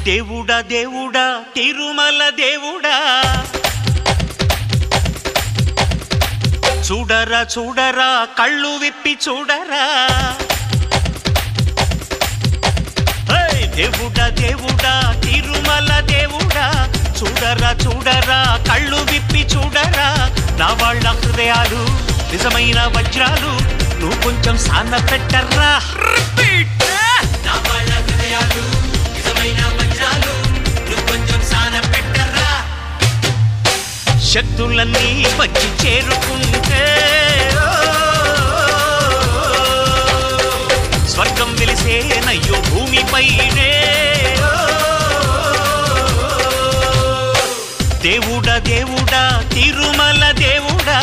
దేవుడా దేవుడా తిరుమల దేవుడా చూడరా చూడరా కళ్ళు విప్పి చూడరా హే! దేవుడా దేవుడా తిరుమల దేవుడా చూడరా చూడరా కళ్ళు విప్పి చూడరా నా వాళ్ళ హృదయాలు నిజమైన వజ్రాలు నువ్వు కొంచెం సాన్న పెట్టర్రా రిపీట్ నా వాళ్ళ హృదయాలు నిజమైన వజ్రాలు నువ్వు కొంచెం సాన పెట్టర్రా శక్తులన్నీ వచ్చి చేరుకుంటే ఓ, స్వర్గం వెలిసేనయ్యో భూమిపైనే ఓ, దేవుడా దేవుడా తిరుమల దేవుడా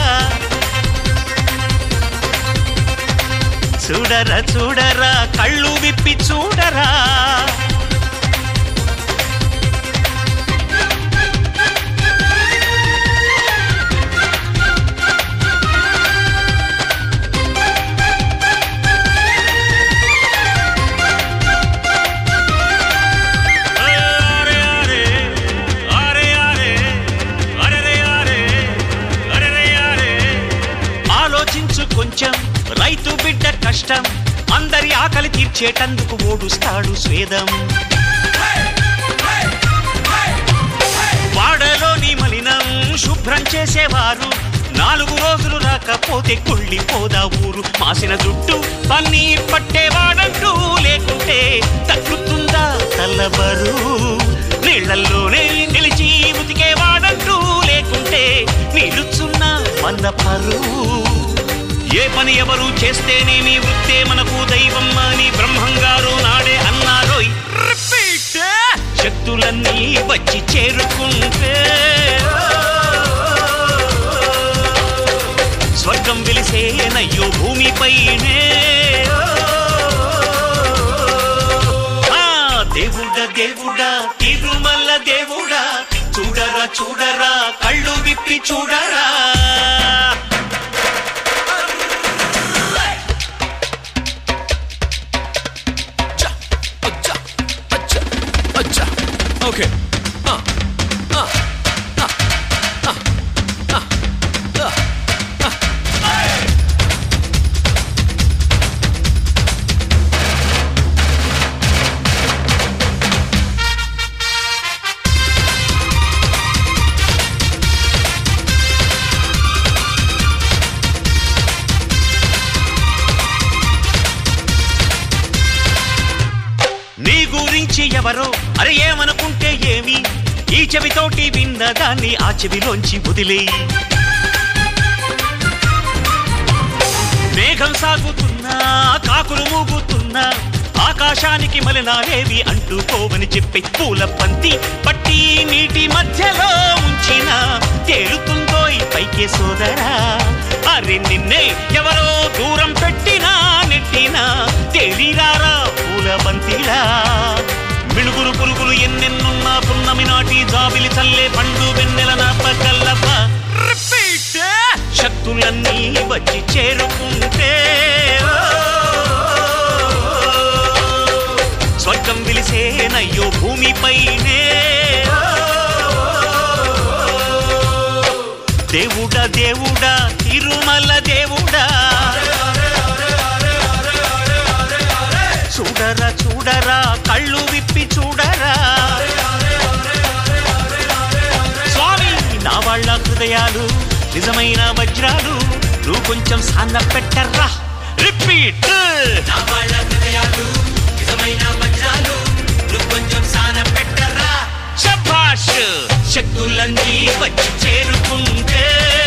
చూడరా చూడరా కళ్ళు విప్పి చూడరా అరే అరే అరే అరే అరే అరే అరే అరే ఆలోచించు కొంచెం రైతు బిడ్డ కష్టం అందరి ఆకలి తీర్చేటందుకు ఓడుస్తాడు స్వేదం వాడలోని మలినం శుభ్రం చేసేవారు నాలుగు రోజులు రాకపోతే కుళ్ళిపోదా ఊరు మాసిన జుట్టు పన్నీర్ పట్టేవాడంటూ లేకుంటే తగ్గుతుందా తల్లబరు నీళ్లల్లోనే నిలిచి ఉతికేవాడంటూ లేకుంటే నిలుచున్న మందపరు ఏ పని ఎవరు చేస్తేనేమి వృత్తే మనకు దైవం అని బ్రహ్మంగారు నాడే అన్నారోయ్ రిపీట్ శక్తులన్నీ వచ్చి చేరుకుంటే స్వర్గం వెలిసేనయ్యో భూమిపైనే ఆ, దేవుడా దేవుడా తిరుమల దేవుడా చూడరా చూడరా కళ్ళు విప్పి చూడరా Okay. Uh, uh, uh, uh, uh, uh, uh. నీ గురించి ఎవరో అరే ఏమనుకుంటే ఏమి ఈ చెవితోటి విన్న దాన్ని ఆ చెవిలోంచి వదిలేయి మేఘం సాగుతున్నా కాకులు మూగుతున్నా ఆకాశానికి మలినాలేవి అంటుకోవని చెప్పి పూల పంతి పట్టి నీటి మధ్యలో ఉంచిన తేలుతుందో ఈ పైకే సోదరా అరే నిన్నే ఎవరో దూరం పెట్టినా నెట్టినా తేలిరారా పూల బంతిలా మిణుగురు పురుగులు ఎన్నెన్నున్నా పున్నమి నాటి జాబిలి చల్లే పండు వెన్నెల నాపగల్లవ రిపీట్ శక్తులన్నీ వచ్చి చేరుకుంటే ఓ, స్వర్గం విలిసేనయ్యో భూమిపైనే ఓ, దేవుడా దేవుడా తిరుమల దేవుడా చూడరా చూడరా కళ్ళు విప్పి చూడరా స్వామి నా వాళ్ళ హృదయాలు నిజమైన వజ్రాలు నువ్వు కొంచెం సాన్న పెట్టర్రా రిపీట్ నా వాళ్ళ హృదయాలు నిజమైన వజ్రాలు నువ్వు కొంచెం సాన పెట్టర్రా శభాష్ శక్తులన్నీ వచ్చి చేరుకుంటే